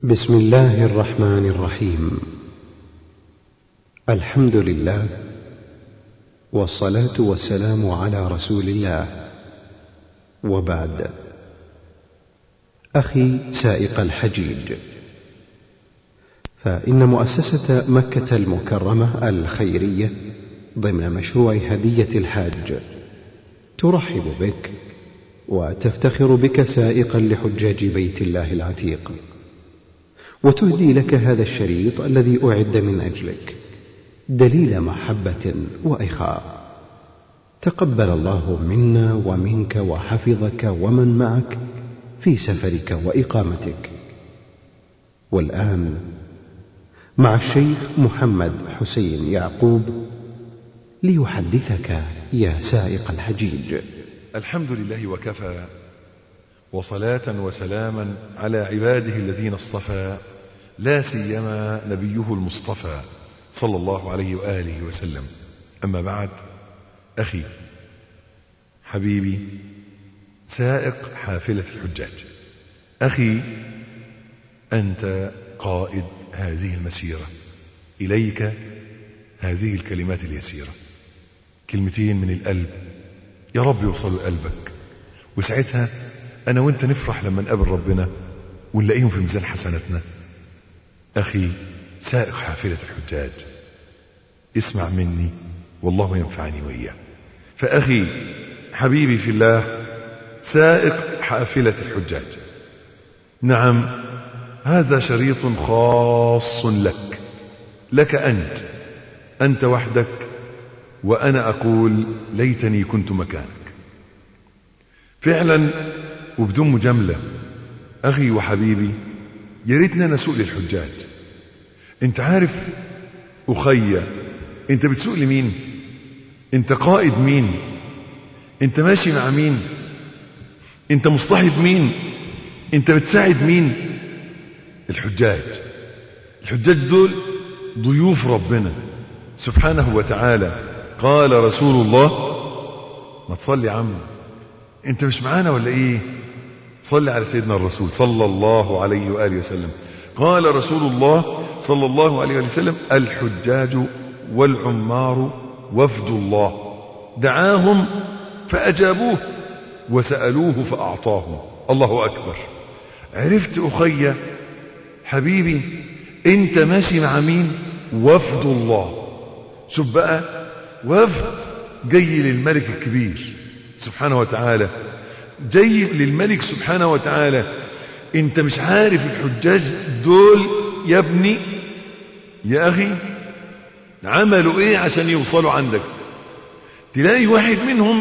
بسم الله الرحمن الرحيم الحمد لله والصلاه والسلام على رسول الله وبعد اخي سائق الحجيج فان مؤسسه مكه المكرمه الخيريه ضمن مشروع هديه الحاج ترحب بك وتفتخر بك سائقا لحجاج بيت الله العتيق وتهدي لك هذا الشريط الذي اعد من اجلك دليل محبه واخاء تقبل الله منا ومنك وحفظك ومن معك في سفرك واقامتك والان مع الشيخ محمد حسين يعقوب ليحدثك يا سائق الحجيج الحمد لله وكفى وصلاة وسلاما على عباده الذين اصطفى لا سيما نبيه المصطفى صلى الله عليه وآله وسلم أما بعد أخي حبيبي سائق حافلة الحجاج أخي أنت قائد هذه المسيرة إليك هذه الكلمات اليسيرة كلمتين من القلب يا رب يوصلوا قلبك وساعتها أنا وأنت نفرح لما نقابل ربنا ونلاقيهم في ميزان حسناتنا أخي سائق حافلة الحجاج اسمع مني والله ينفعني وإياه فأخي حبيبي في الله سائق حافلة الحجاج نعم هذا شريط خاص لك لك أنت أنت وحدك وأنا أقول ليتني كنت مكانك فعلا وبدون مجاملة أخي وحبيبي يا ريتنا نسوق للحجاج انت عارف أخي انت بتسوق لمين انت قائد مين انت ماشي مع مين انت مصطحب مين انت بتساعد مين الحجاج الحجاج دول ضيوف ربنا سبحانه وتعالى قال رسول الله ما تصلي يا عم انت مش معانا ولا ايه صلي على سيدنا الرسول صلى الله عليه وآله وسلم قال رسول الله صلى الله عليه وآله وسلم الحجاج والعمار وفد الله دعاهم فأجابوه وسألوه فأعطاهم الله أكبر عرفت أخي حبيبي انت ماشي مع مين وفد الله شوف بقى وفد جاي للملك الكبير سبحانه وتعالى جاي للملك سبحانه وتعالى انت مش عارف الحجاج دول يا ابني يا اخي عملوا ايه عشان يوصلوا عندك تلاقي واحد منهم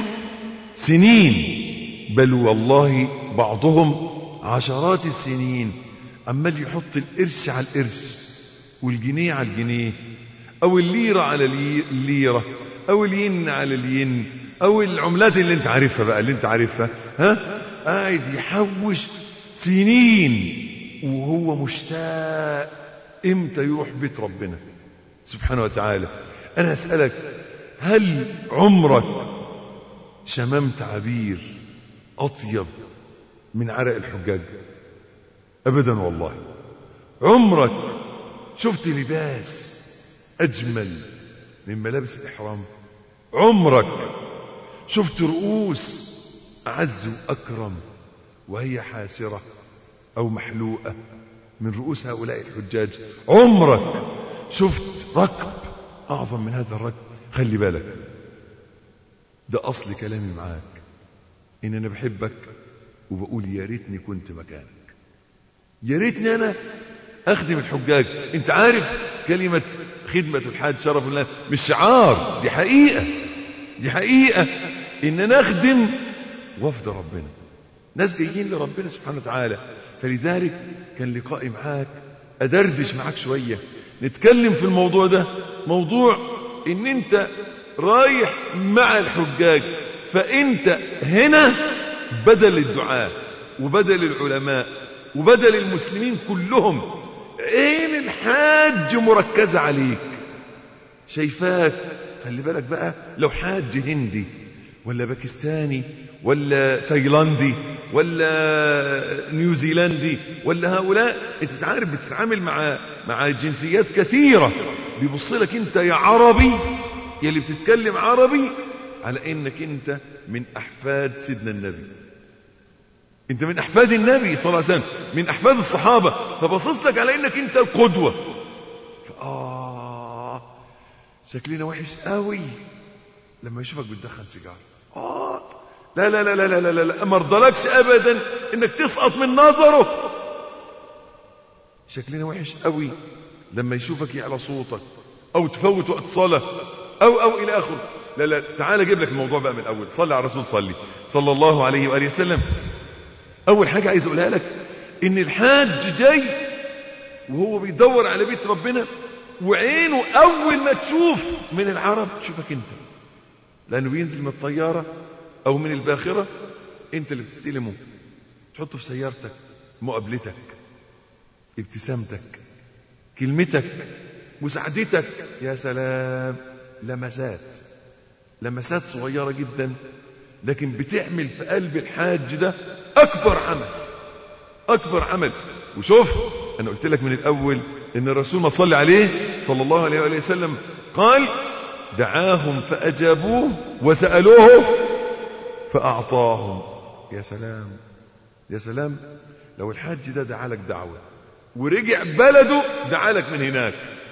سنين بل والله بعضهم عشرات السنين عمال يحط القرش على القرش والجنيه على الجنيه او الليرة على الليرة او الين على الين او العملات اللي انت عارفها بقى اللي انت عارفها ها قاعد يحوش سنين وهو مشتاق امتى يروح بيت ربنا سبحانه وتعالى انا اسألك هل عمرك شممت عبير اطيب من عرق الحجاج ابدا والله عمرك شفت لباس اجمل من ملابس الاحرام عمرك شفت رؤوس اعز واكرم وهي حاسره او محلوقه من رؤوس هؤلاء الحجاج عمرك شفت ركب اعظم من هذا الركب خلي بالك ده اصل كلامي معاك ان انا بحبك وبقول يا ريتني كنت مكانك يا ريتني انا اخدم الحجاج انت عارف كلمة خدمة الحاج شرف الله مش شعار دي حقيقة دي حقيقة ان انا اخدم وفد ربنا ناس جايين لربنا سبحانه وتعالى فلذلك كان لقائي معاك ادردش معاك شوية نتكلم في الموضوع ده موضوع ان انت رايح مع الحجاج فانت هنا بدل الدعاء وبدل العلماء وبدل المسلمين كلهم عين الحاج مركزة عليك شايفاك خلي بالك بقى لو حاج هندي ولا باكستاني ولا تايلاندي ولا نيوزيلندي ولا هؤلاء انت عارف بتتعامل مع مع جنسيات كثيرة بيبص لك انت يا عربي يا اللي بتتكلم عربي على انك انت من احفاد سيدنا النبي انت من احفاد النبي صلى الله عليه وسلم من احفاد الصحابة فبصص لك على انك انت القدوة آه شكلنا وحش قوي لما يشوفك بتدخن سيجاره آه لا لا لا لا لا لا لا ما ارضلكش ابدا انك تسقط من نظره شكلنا وحش قوي لما يشوفك يعلى صوتك او تفوت وقت صلاة او او الى اخره لا لا تعال اجيب لك الموضوع بقى من الاول صلي على الرسول صلي صلى الله عليه واله وسلم اول حاجة عايز اقولها لك ان الحاج جاي وهو بيدور على بيت ربنا وعينه اول ما تشوف من العرب تشوفك انت لانه بينزل من الطيارة او من الباخرة انت اللي بتستلمه تحطه في سيارتك مقابلتك ابتسامتك كلمتك مساعدتك يا سلام لمسات لمسات صغيرة جدا لكن بتعمل في قلب الحاج ده اكبر عمل اكبر عمل وشوف انا قلت لك من الاول ان الرسول ما صلى عليه صلى الله عليه وآله وسلم قال دعاهم فاجابوه وسألوه فاعطاهم يا سلام يا سلام لو الحاج ده دعا لك دعوة ورجع بلده دعا لك من هناك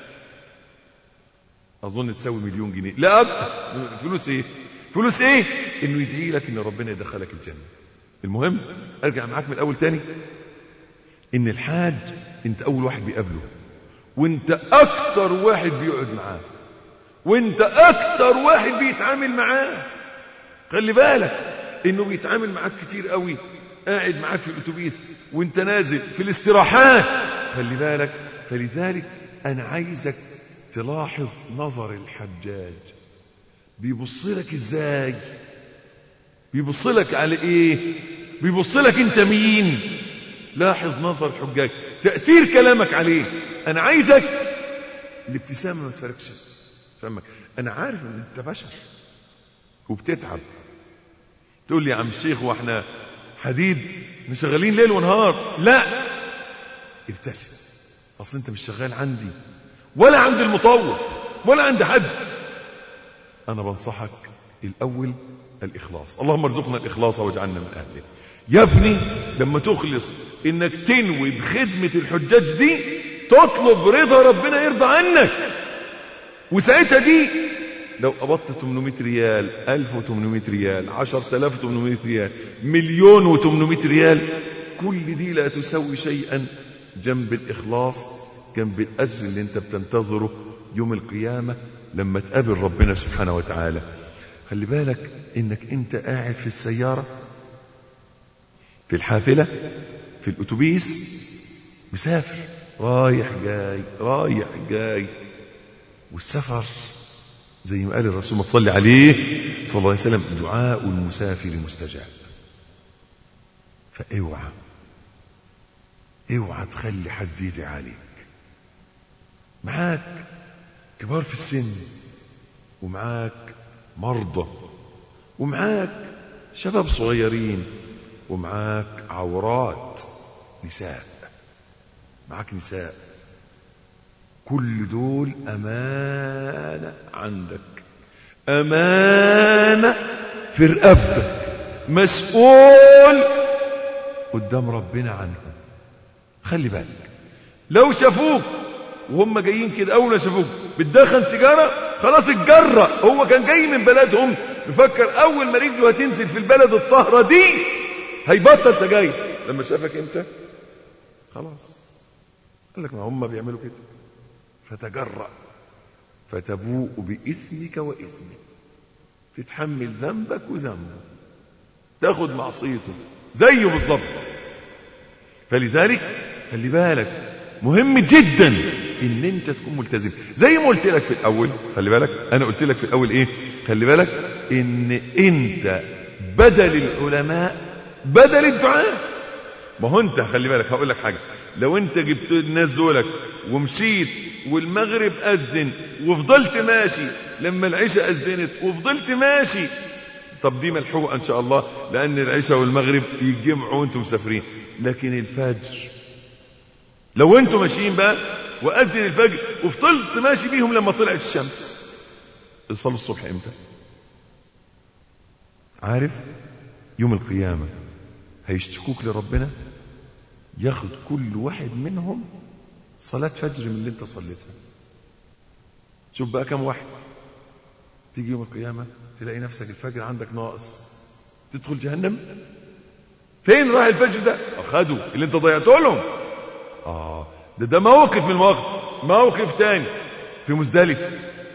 اظن تساوي مليون جنيه لا اكتر فلوس ايه فلوس ايه انه يدعي لك ان ربنا يدخلك الجنة المهم ارجع معاك من الاول تاني ان الحاج انت اول واحد بيقابله وانت اكتر واحد بيقعد معاه وانت اكتر واحد بيتعامل معاه خلي بالك انه بيتعامل معاك كتير قوي قاعد معاك في الاتوبيس وانت نازل في الاستراحات خلي بالك فلذلك انا عايزك تلاحظ نظر الحجاج بيبص لك ازاي بيبص لك على ايه بيبص لك انت مين لاحظ نظر الحجاج تأثير كلامك عليه انا عايزك الابتسامة ما تفرقش فهمك انا عارف ان انت بشر وبتتعب تقول لي يا عم الشيخ واحنا حديد مش شغالين ليل ونهار لا ابتسم اصل انت مش شغال عندي ولا عند المطور ولا عند حد انا بنصحك الاول الاخلاص اللهم ارزقنا الاخلاص واجعلنا من اهله يا ابني لما تخلص انك تنوي بخدمة الحجاج دي تطلب رضا ربنا يرضى عنك وساعتها دي لو قبضت 800 ريال 1800 ريال 10800 ريال مليون و800 ريال كل دي لا تسوي شيئا جنب الإخلاص جنب الأجر اللي انت بتنتظره يوم القيامة لما تقابل ربنا سبحانه وتعالى خلي بالك انك انت قاعد في السيارة في الحافلة في الأتوبيس مسافر رايح جاي رايح جاي والسفر زي ما قال الرسول ما تصلي عليه صلى الله عليه وسلم دعاء المسافر مستجاب فاوعى اوعى تخلي حد يدعي عليك معاك كبار في السن ومعاك مرضى ومعاك شباب صغيرين ومعاك عورات نساء معاك نساء كل دول أمانة عندك أمانة في رقبتك مسؤول قدام ربنا عنهم خلي بالك لو شافوك وهم جايين كده أول ما شافوك بتدخن سيجارة خلاص اتجرأ هو كان جاي من بلدهم بفكر أول ما رجله هتنزل في البلد الطاهرة دي هيبطل سجاير لما شافك انت خلاص قال لك ما هم بيعملوا كده فتجرأ فتبوء باسمك واسمه تتحمل ذنبك وذنبه تاخد معصيته زيه بالظبط فلذلك خلي بالك مهم جدا ان انت تكون ملتزم زي ما قلت لك في الاول خلي بالك انا قلت لك في الاول ايه خلي بالك ان انت بدل العلماء بدل الدعاء ما هو انت خلي بالك هقول لك حاجه لو انت جبت الناس دولك ومشيت والمغرب اذن وفضلت ماشي لما العشاء اذنت وفضلت ماشي طب دي ملحوقة ان شاء الله لان العشاء والمغرب يتجمعوا وانتم مسافرين لكن الفجر لو انتم ماشيين بقى واذن الفجر وفضلت ماشي بيهم لما طلعت الشمس صلوا الصبح امتى عارف يوم القيامة هيشتكوك لربنا ياخد كل واحد منهم صلاة فجر من اللي انت صليتها شوف بقى كم واحد تيجي يوم القيامة تلاقي نفسك الفجر عندك ناقص تدخل جهنم فين راح الفجر ده اخدوا اللي انت ضيعته لهم اه ده ده موقف من المواقف موقف تاني في مزدلفة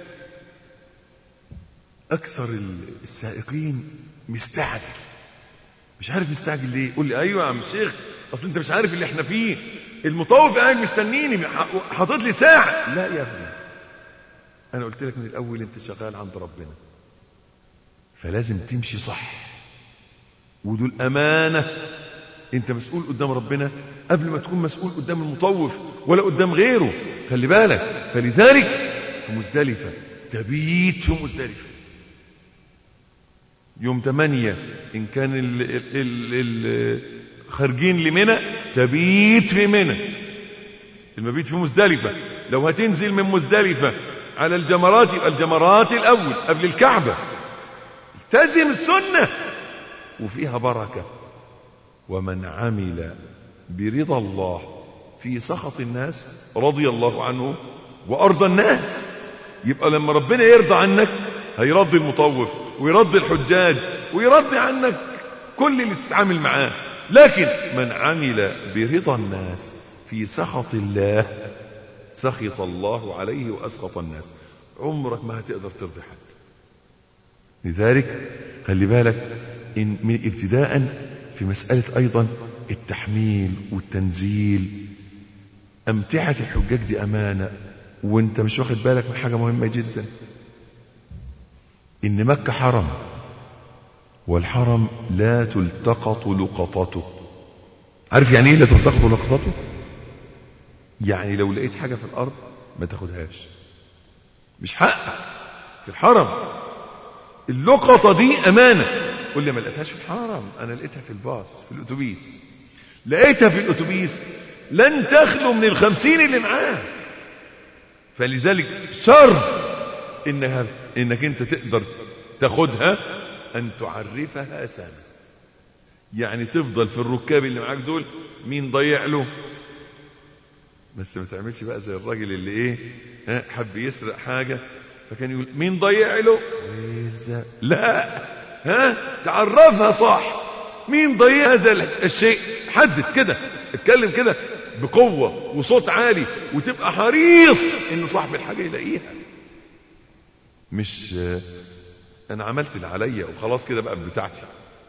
اكثر السائقين مستعجل مش عارف مستعجل ليه قول لي ايوه يا عم الشيخ اصل انت مش عارف اللي احنا فيه المطوف قاعد مستنيني حاطط لي ساعه لا يا ابني انا قلت لك من الاول انت شغال عند ربنا فلازم تمشي صح ودول امانه انت مسؤول قدام ربنا قبل ما تكون مسؤول قدام المطوف ولا قدام غيره خلي بالك فلذلك في مزدلفه تبيت في مزدلفه يوم 8 ان كان ال ال ال ال خارجين لمنى تبيت في منى المبيت في مزدلفة لو هتنزل من مزدلفة على الجمرات يبقى الجمرات الاول قبل الكعبة التزم السنة وفيها بركة ومن عمل برضا الله في سخط الناس رضي الله عنه وارضى الناس يبقى لما ربنا يرضى عنك هيرضي المطوف ويرضي الحجاج ويرضي عنك كل اللي تتعامل معاه لكن من عمل برضا الناس في سخط الله سخط الله عليه واسخط الناس عمرك ما هتقدر ترضي حد لذلك خلي بالك إن من ابتداء في مسألة أيضا التحميل والتنزيل أمتعة الحجاج دي أمانة وانت مش واخد بالك من حاجة مهمة جدا إن مكة حرم والحرم لا تلتقط لقطته عارف يعني ايه لا تلتقط لقطته يعني لو لقيت حاجة في الأرض ما تاخدهاش مش حقك في الحرم اللقطة دي أمانة قول لي ما لقيتهاش في الحرم أنا لقيتها في الباص في الأتوبيس لقيتها في الأتوبيس لن تخلو من الخمسين اللي معاه فلذلك شرط إنها إنك أنت تقدر تاخدها أن تعرفها سنة يعني تفضل في الركاب اللي معاك دول مين ضيع له بس ما تعملش بقى زي الراجل اللي ايه ها حب يسرق حاجة فكان يقول مين ضيع له لا ها تعرفها صح مين ضيع هذا الشيء حدد كده اتكلم كده بقوة وصوت عالي وتبقى حريص ان صاحب الحاجة يلاقيها مش انا عملت اللي عليا وخلاص كده بقى بتاعتي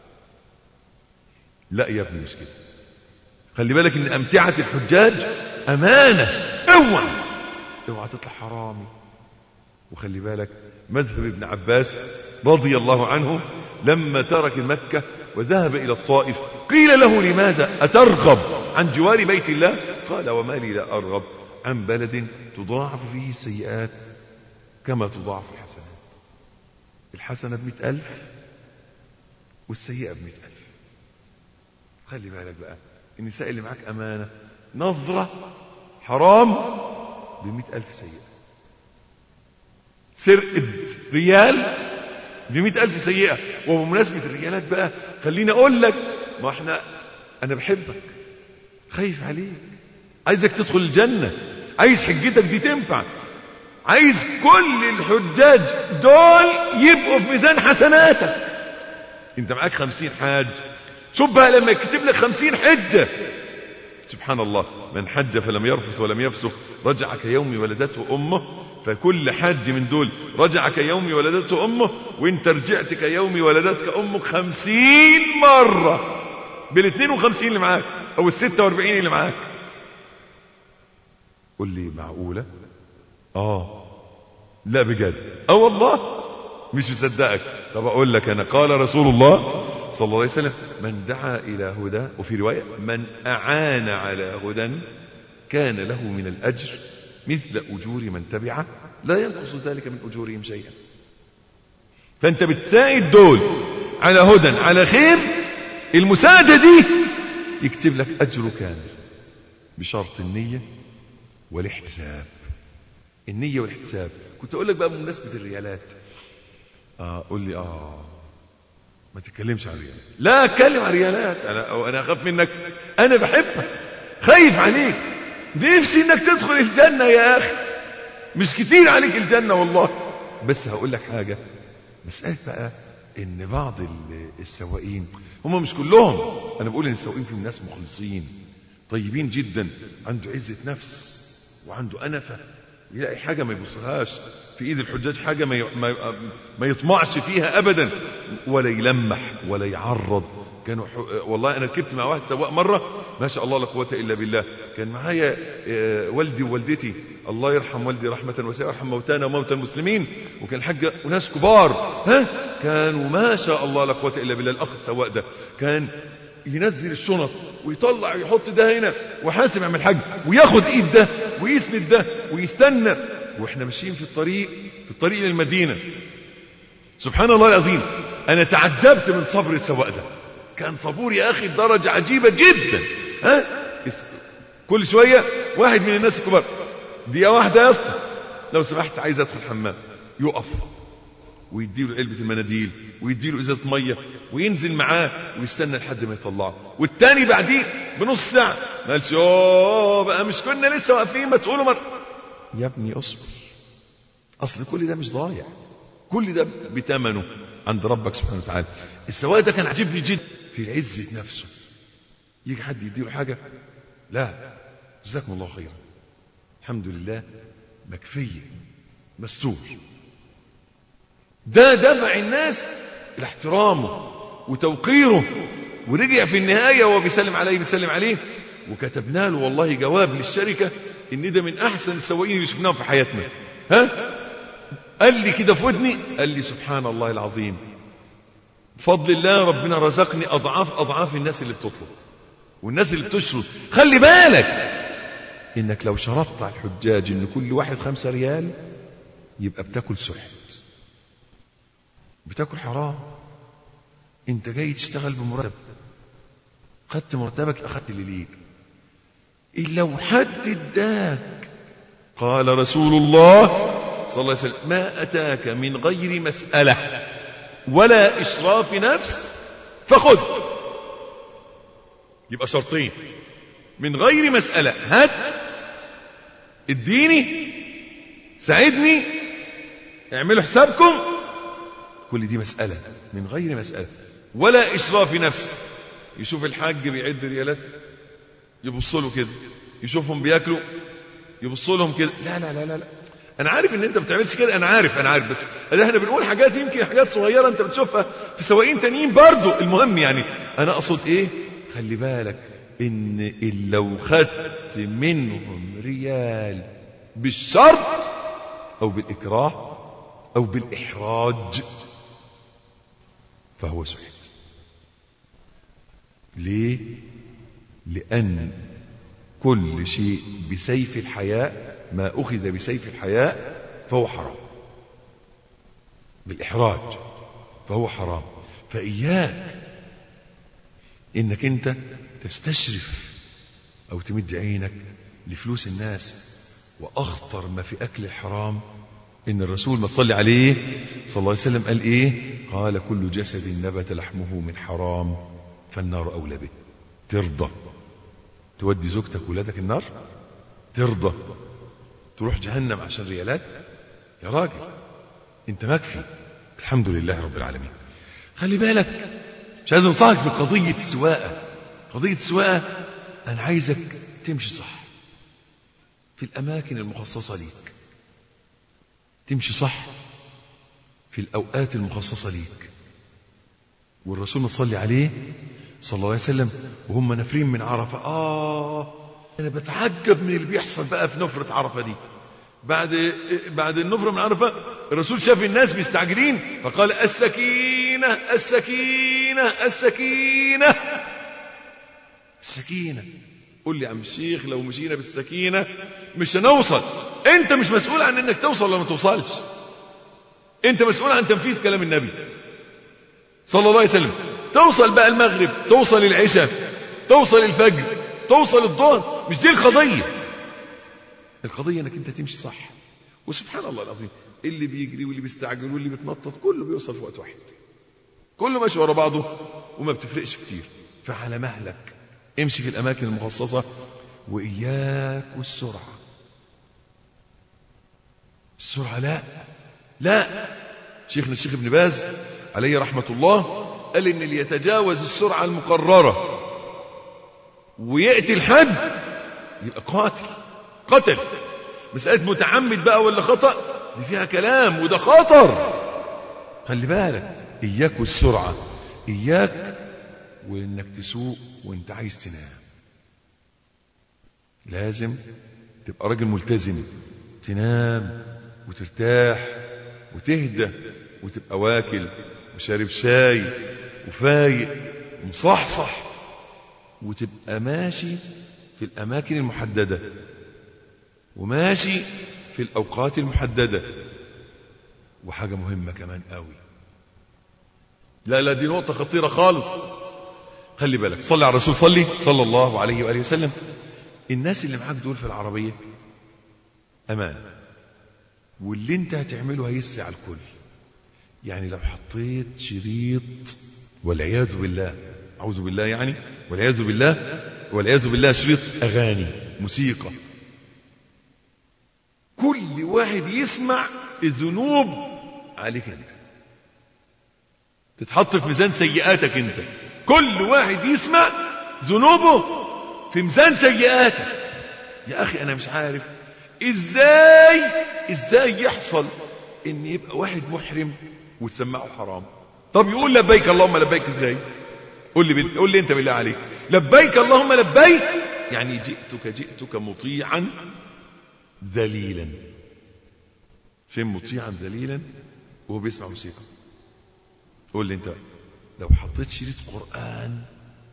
لا يا ابني مش كده خلي بالك ان امتعة الحجاج امانة اوعى اوعى تطلع حرامي وخلي بالك مذهب ابن عباس رضي الله عنه لما ترك مكة وذهب الى الطائف قيل له لماذا اترغب عن جوار بيت الله قال وما لي لا ارغب عن بلد تضاعف فيه السيئات كما تضاعف الحسنات الحسنة بمئة ألف والسيئة بمئة ألف خلي بالك بقى النساء اللي معاك أمانة نظرة حرام بمئة ألف سيئة سرقة ريال بمئة ألف سيئة وبمناسبة الريالات بقى خليني أقول لك ما احنا أنا بحبك خايف عليك عايزك تدخل الجنة عايز حجتك دي تنفع عايز كل الحجاج دول يبقوا في ميزان حسناتك انت معاك خمسين حاج شوف بقى لما يكتب لك خمسين حجة سبحان الله من حج فلم يرفث ولم يفسق رجع كيوم ولدته أمه فكل حاج من دول رجع كيوم ولدته أمه وانت رجعت كيوم ولدتك أمك خمسين مرة بالاثنين وخمسين اللي معاك أو الستة واربعين اللي معاك قل لي معقولة اه لا بجد اه والله مش مصدقك طب اقول لك انا قال رسول الله صلى الله عليه وسلم من دعا الى هدى وفي روايه من اعان على هدى كان له من الاجر مثل اجور من تبعه لا ينقص ذلك من اجورهم شيئا فانت بتساعد دول على هدى على خير المساعدة دي يكتب لك أجره كامل بشرط النية والاحتساب النية والاحتساب كنت أقول لك بقى بمناسبة الريالات آه قول لي آه ما تتكلمش عن الريالات لا اتكلم عن الريالات أنا أنا أخاف منك أنا بحبك خايف عليك نفسي إنك تدخل الجنة يا أخي مش كتير عليك الجنة والله بس هقول لك حاجة مسألة بقى ان بعض السواقين هم مش كلهم انا بقول ان السواقين فيهم ناس مخلصين طيبين جدا عنده عزة نفس وعنده انفة يلاقي حاجة ما يبصهاش في ايد الحجاج حاجة ما ما, ما يطمعش فيها ابدا ولا يلمح ولا يعرض كانوا ح... والله انا ركبت مع واحد سواق مره ما شاء الله لا قوه الا بالله كان معايا والدي ووالدتي الله يرحم والدي رحمه واسعه ويرحم موتانا وموتى المسلمين وكان الحاج وناس كبار ها كانوا ما شاء الله لا قوه الا بالله الاخ السواق ده كان ينزل الشنط ويطلع يحط ده هنا وحاسب يعمل حاج وياخد ايد ده ويسند ده ويستنى واحنا ماشيين في الطريق في الطريق للمدينه سبحان الله العظيم انا تعجبت من صبر السواق ده كان صبور يا اخي بدرجة عجيبة جدا ها كل شوية واحد من الناس الكبار دقيقة واحدة يا اسطى لو سمحت عايز ادخل حمام يقف ويديله علبة المناديل ويديله ازازة مية وينزل معاه ويستنى لحد ما يطلعه والتاني بعديه بنص ساعة ما قالش اوه بقى مش كنا لسه واقفين ما تقولوا مر... يا ابني اصبر اصل كل ده مش ضايع كل ده بتمنه عند ربك سبحانه وتعالى السواق ده كان عجبني جدا في عزة نفسه يجي حد يديله حاجة لا جزاكم الله خيرا الحمد لله مكفية مستور ده دفع الناس الى احترامه وتوقيره ورجع في النهاية وهو بيسلم عليه بيسلم عليه وكتبنا له والله جواب للشركة ان ده من احسن السواقين اللي شفناهم في حياتنا ها قال لي كده في ودني قال لي سبحان الله العظيم بفضل الله ربنا رزقني اضعاف اضعاف الناس اللي بتطلب والناس اللي بتشرط خلي بالك انك لو شرطت على الحجاج ان كل واحد خمسة ريال يبقى بتاكل سحت بتاكل حرام انت جاي تشتغل بمرتب خدت مرتبك اخدت اللي ليك إن لو حد اداك قال رسول الله صلى الله عليه وسلم ما أتاك من غير مسألة ولا إشراف نفس فخذ يبقى شرطين من غير مسألة هات اديني ساعدني اعملوا حسابكم كل دي مسألة من غير مسألة ولا إشراف نفس يشوف الحاج بيعد ريالات يبص له كده يشوفهم بياكلوا يبص لهم كده لا لا لا لا لا انا عارف ان انت ما بتعملش كده انا عارف انا عارف بس احنا بنقول حاجات يمكن حاجات صغيره انت بتشوفها في سواقين تانيين برضو المهم يعني انا اقصد ايه خلي بالك ان إن لو خدت منهم ريال بالشرط او بالاكراه او بالاحراج فهو سحت ليه لأن كل شيء بسيف الحياء ما أخذ بسيف الحياء فهو حرام بالإحراج فهو حرام فإياك إنك أنت تستشرف أو تمد عينك لفلوس الناس وأخطر ما في أكل الحرام إن الرسول ما تصلي عليه صلى الله عليه وسلم قال إيه قال كل جسد نبت لحمه من حرام فالنار أولى به ترضى تودي زوجتك ولادك النار ترضى تروح جهنم عشان ريالات يا راجل انت مكفي الحمد لله رب العالمين خلي بالك مش عايز انصحك في قضية السواقة قضية السواقة انا عايزك تمشي صح في الاماكن المخصصة ليك تمشي صح في الاوقات المخصصة ليك والرسول صلى عليه صلى الله عليه وسلم وهم نافرين من عرفة آه أنا بتعجب من اللي بيحصل بقى في نفرة عرفة دي بعد بعد النفرة من عرفة الرسول شاف الناس مستعجلين فقال السكينة السكينة السكينة السكينة قول لي يا عم الشيخ لو مشينا بالسكينة مش هنوصل انت مش مسؤول عن انك توصل ولا ما توصلش انت مسؤول عن تنفيذ كلام النبي صلى الله عليه وسلم توصل بقى المغرب توصل العشاء توصل الفجر توصل الظهر مش دي القضية القضية انك انت تمشي صح وسبحان الله العظيم اللي بيجري واللي بيستعجل واللي بيتنطط كله بيوصل في وقت واحد كله ماشي ورا بعضه وما بتفرقش كتير فعلى مهلك امشي في الاماكن المخصصة واياك والسرعة السرعة لا لا شيخنا الشيخ ابن باز عليه رحمة الله قال ان اللي يتجاوز السرعة المقررة ويأتي الحد يبقى قاتل قتل مسألة متعمد بقى ولا خطأ دي فيها كلام وده خطر خلي بالك إياك والسرعة إياك وإنك تسوق وإنت عايز تنام لازم تبقى راجل ملتزم تنام وترتاح وتهدى وتبقى واكل وشارب شاي وفايق ومصحصح وتبقى ماشي في الأماكن المحددة وماشي في الأوقات المحددة وحاجة مهمة كمان قوي لا لا دي نقطة خطيرة خالص خلي بالك صلي على الرسول صلي صلى الله عليه وآله وسلم الناس اللي معاك دول في العربية أمان واللي انت هتعمله هيسري على الكل يعني لو حطيت شريط والعياذ بالله أعوذ بالله يعني والعياذ بالله والعياذ بالله شريط أغاني موسيقى كل واحد يسمع الذنوب عليك انت تتحط في ميزان سيئاتك انت كل واحد يسمع ذنوبه في ميزان سيئاتك يا اخي انا مش عارف ازاي ازاي يحصل ان يبقى واحد محرم وتسمعه حرام طب يقول لبيك اللهم لبيك ازاي قول لي بال... قول لي انت بالله عليك لبيك اللهم لبيك يعني جئتك جئتك مطيعا ذليلا فين مطيعا ذليلا وهو بيسمع موسيقى قول لي انت لو حطيت شريط قرآن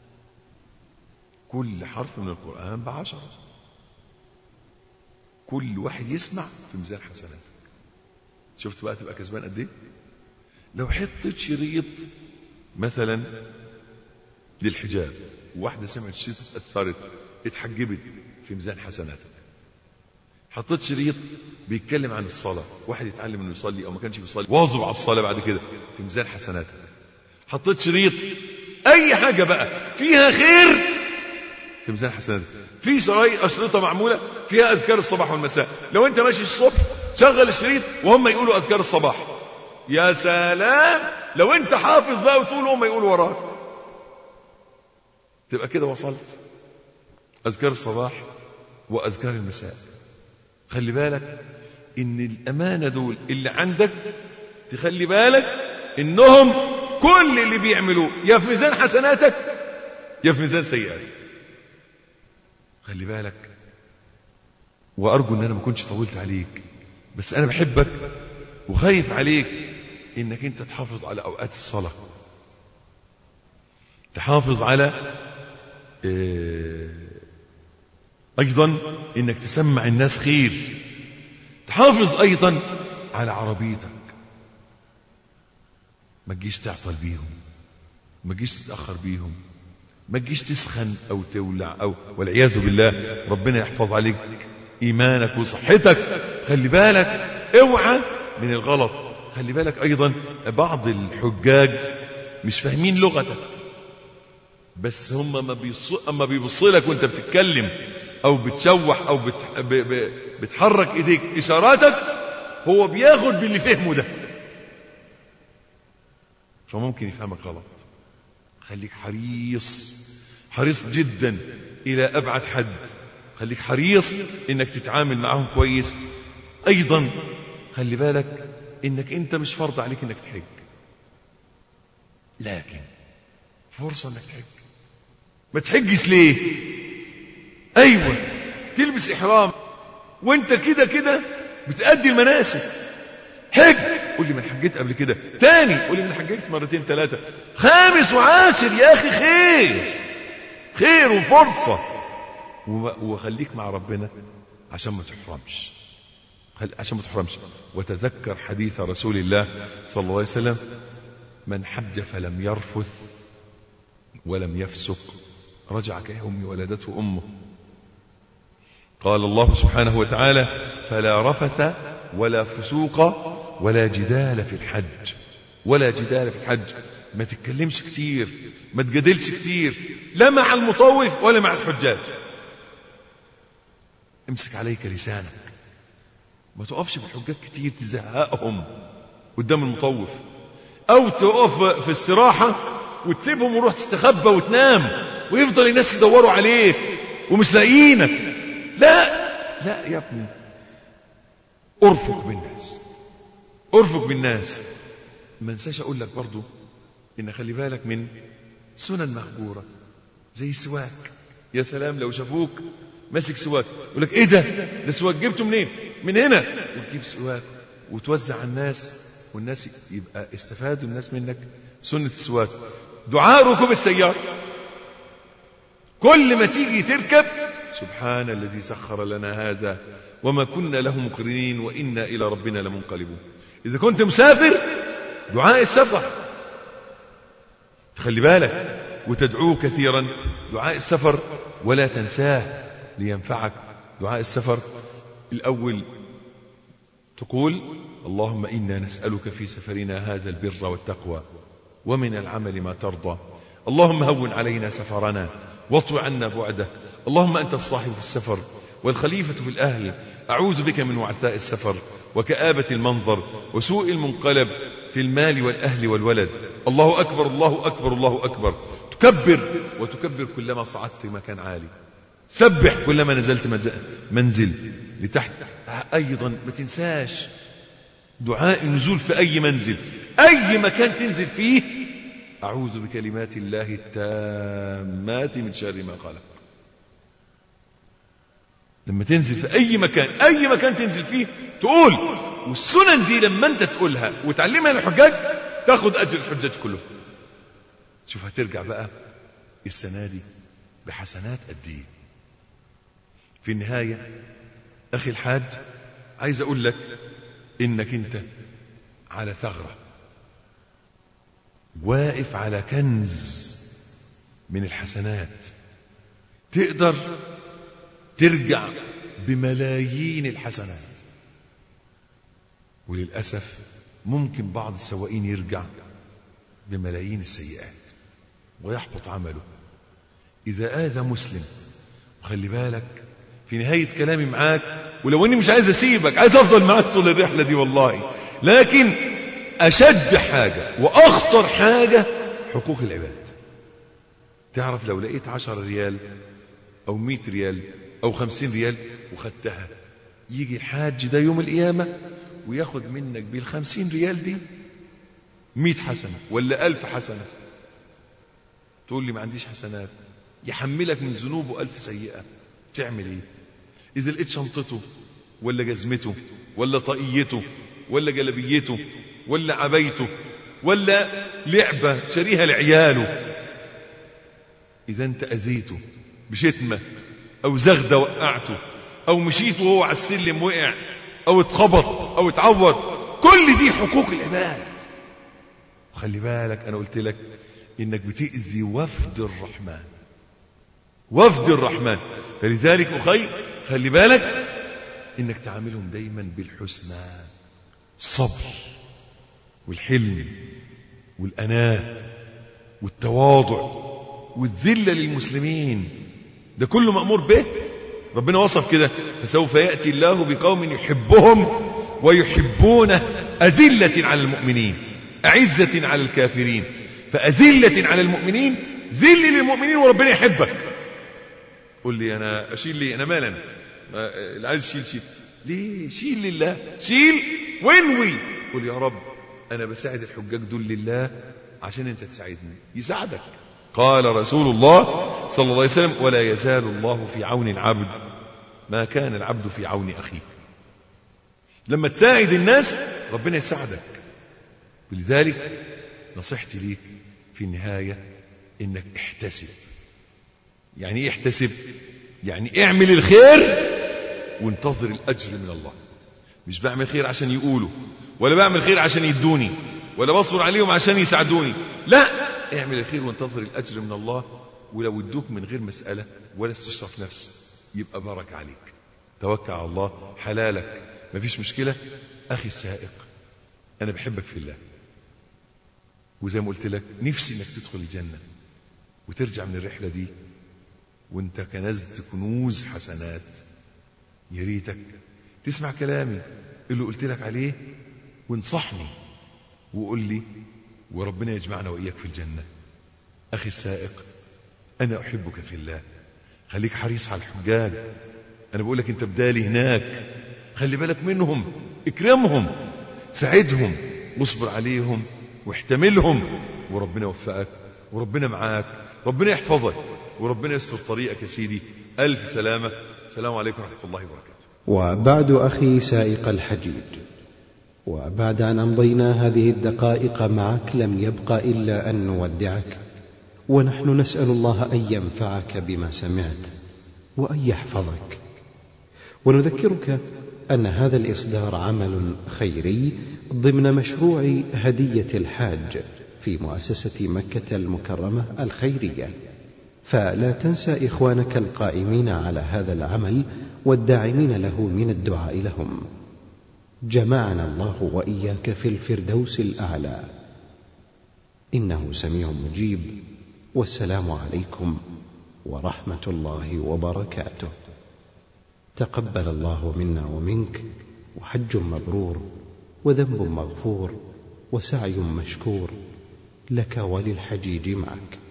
كل حرف من القرآن بعشرة كل واحد يسمع في ميزان حسناتك شفت بقى تبقى كسبان قد ايه لو حطيت شريط مثلا للحجاب واحدة سمعت شريط اتأثرت اتحجبت في ميزان حسناتك حطيت شريط بيتكلم عن الصلاة واحد يتعلم انه يصلي او ما كانش بيصلي واظب على الصلاة بعد كده في ميزان حسناتك حطيت شريط اي حاجة بقى فيها خير في ميزان حسناتك في شرايط اشرطة معمولة فيها اذكار الصباح والمساء لو انت ماشي الصبح شغل الشريط وهم يقولوا اذكار الصباح يا سلام لو انت حافظ بقى وتقول هم يقولوا وراك تبقى كده وصلت اذكار الصباح واذكار المساء خلي بالك ان الامانة دول اللي عندك تخلي بالك انهم كل اللي بيعملوه يا في ميزان حسناتك يا في ميزان سيئاتك خلي بالك وارجو ان انا ما كنتش طولت عليك بس انا بحبك وخايف عليك انك انت تحافظ على اوقات الصلاة تحافظ على اه ايضا انك تسمع الناس خير تحافظ ايضا على عربيتك ما تجيش تعطل بيهم ما تجيش تتاخر بيهم ما تجيش تسخن او تولع او والعياذ بالله ربنا يحفظ عليك ايمانك وصحتك خلي بالك اوعى من الغلط خلي بالك ايضا بعض الحجاج مش فاهمين لغتك بس هم ما بيص... اما بيبص لك وانت بتتكلم او بتشوح او بت... ب... ب... بتحرك ايديك اشاراتك هو بياخد باللي فهمه ده فممكن يفهمك غلط خليك حريص حريص جدا الى ابعد حد خليك حريص انك تتعامل معهم كويس ايضا خلي بالك انك انت مش فرض عليك انك تحج لكن فرصة انك تحج ما تحجش ليه ايوه تلبس احرام وانت كده كده بتأدي المناسك حج قول لي من حجيت قبل كده تاني قول لي من حجيت مرتين ثلاثة خامس وعاشر يا اخي خير خير وفرصة وخليك مع ربنا عشان ما تحرمش عشان ما تحرمش وتذكر حديث رسول الله صلى الله عليه وسلم من حج فلم يرفث ولم يفسق رجع كيوم ولدته أمه قال الله سبحانه وتعالى فلا رفث ولا فسوق ولا جدال في الحج ولا جدال في الحج ما تتكلمش كتير ما تجادلش كتير لا مع المطوف ولا مع الحجاج امسك عليك لسانك ما تقفش بالحجاج كتير تزهقهم قدام المطوف او تقف في استراحة وتسيبهم وروح تستخبى وتنام ويفضل الناس يدوروا عليك ومش لاقيينك لا لا يا ابني ارفق بالناس ارفق بالناس ما انساش اقول لك برضو ان خلي بالك من سنن مهجوره زي السواك يا سلام لو شافوك ماسك سواك يقول لك ايه ده ده سواك جبته منين من هنا وتجيب سواك وتوزع على الناس والناس يبقى استفادوا الناس منك سنه السواك دعاء ركوب السياره كل ما تيجي تركب سبحان الذي سخر لنا هذا وما كنا له مقرنين وإنا إلى ربنا لمنقلبون إذا كنت مسافر دعاء السفر تخلي بالك وتدعوه كثيرا دعاء السفر ولا تنساه لينفعك دعاء السفر الأول تقول اللهم إنا نسألك في سفرنا هذا البر والتقوى ومن العمل ما ترضى اللهم هون علينا سفرنا واطو عنا بعده اللهم أنت الصاحب في السفر والخليفة في الأهل أعوذ بك من وعثاء السفر وكآبة المنظر وسوء المنقلب في المال والأهل والولد الله أكبر الله أكبر الله أكبر تكبر وتكبر كلما صعدت مكان عالي سبح كلما نزلت منزل لتحت أيضا ما تنساش دعاء النزول في أي منزل أي مكان تنزل فيه أعوذ بكلمات الله التامات من شر ما خلق لما تنزل في أي مكان أي مكان تنزل فيه تقول والسنن دي لما أنت تقولها وتعلمها للحجاج تاخد أجر الحجاج كله شوف هترجع بقى السنة دي بحسنات قد ايه في النهاية أخي الحاج عايز أقول لك إنك أنت على ثغرة واقف على كنز من الحسنات تقدر ترجع بملايين الحسنات وللأسف ممكن بعض السواقين يرجع بملايين السيئات ويحبط عمله إذا آذى مسلم وخلي بالك في نهاية كلامي معاك ولو اني مش عايز اسيبك عايز افضل معاك طول الرحلة دي والله لكن اشد حاجة واخطر حاجة حقوق العباد تعرف لو لقيت عشر ريال او مئة ريال او خمسين ريال وخدتها يجي الحاج ده يوم القيامة وياخد منك بالخمسين ريال دي مئة حسنة ولا ألف حسنة تقول لي ما عنديش حسنات يحملك من ذنوبه ألف سيئة تعمل ايه إذا لقيت شنطته ولا جزمته ولا طاقيته ولا جلبيته ولا عبيته ولا لعبة شريها لعياله إذا أنت أذيته بشتمة أو زغدة وقعته أو مشيت وهو على السلم وقع أو اتخبط أو اتعور كل دي حقوق العباد خلي بالك أنا قلت لك إنك بتأذي وفد الرحمن وفد الرحمن فلذلك أخي خلي بالك إنك تعاملهم دايما بالحسنى الصبر والحلم والأناة والتواضع والذلة للمسلمين ده كله مأمور به ربنا وصف كده فسوف يأتي الله بقوم يحبهم ويحبونه أذلة على المؤمنين أعزة على الكافرين فأذلة على المؤمنين ذل للمؤمنين وربنا يحبك قول لي أنا أشيل لي أنا مالا اللي عايز شيل شيل ليه شيل لله شيل وانوي قول يا رب أنا بساعد الحجاج دول لله عشان أنت تساعدني يساعدك قال رسول الله صلى الله عليه وسلم ولا يزال الله في عون العبد ما كان العبد في عون أخيه لما تساعد الناس ربنا يساعدك ولذلك نصيحتي ليك في النهاية انك احتسب يعني ايه احتسب يعني اعمل الخير وانتظر الاجر من الله مش بعمل خير عشان يقولوا ولا بعمل خير عشان يدوني ولا بصبر عليهم عشان يساعدوني لا اعمل الخير وانتظر الاجر من الله ولو ادوك من غير مساله ولا استشرف نفس يبقى بارك عليك توكل على الله حلالك مفيش مشكله اخي السائق انا بحبك في الله وزي ما قلت لك نفسي انك تدخل الجنه وترجع من الرحله دي وانت كنزت كنوز حسنات يا ريتك تسمع كلامي اللي قلت لك عليه وانصحني وقول لي وربنا يجمعنا واياك في الجنه اخي السائق انا احبك في الله خليك حريص على الحجاج انا بقول لك انت بدالي هناك خلي بالك منهم اكرمهم ساعدهم واصبر عليهم واحتملهم وربنا يوفقك وربنا معاك ربنا يحفظك وربنا يستر طريقك يا سيدي الف سلامه السلام عليكم ورحمه الله وبركاته وبعد أخي سائق الحجيج وبعد أن أمضينا هذه الدقائق معك لم يبق إلا أن نودعك ونحن نسأل الله أن ينفعك بما سمعت وأن يحفظك ونذكرك أن هذا الإصدار عمل خيري ضمن مشروع هدية الحاج في مؤسسة مكة المكرمة الخيرية فلا تنسى إخوانك القائمين على هذا العمل والداعمين له من الدعاء لهم جمعنا الله وإياك في الفردوس الأعلى إنه سميع مجيب والسلام عليكم ورحمة الله وبركاته تقبل الله منا ومنك وحج مبرور وذنب مغفور وسعي مشكور لك وللحجيج معك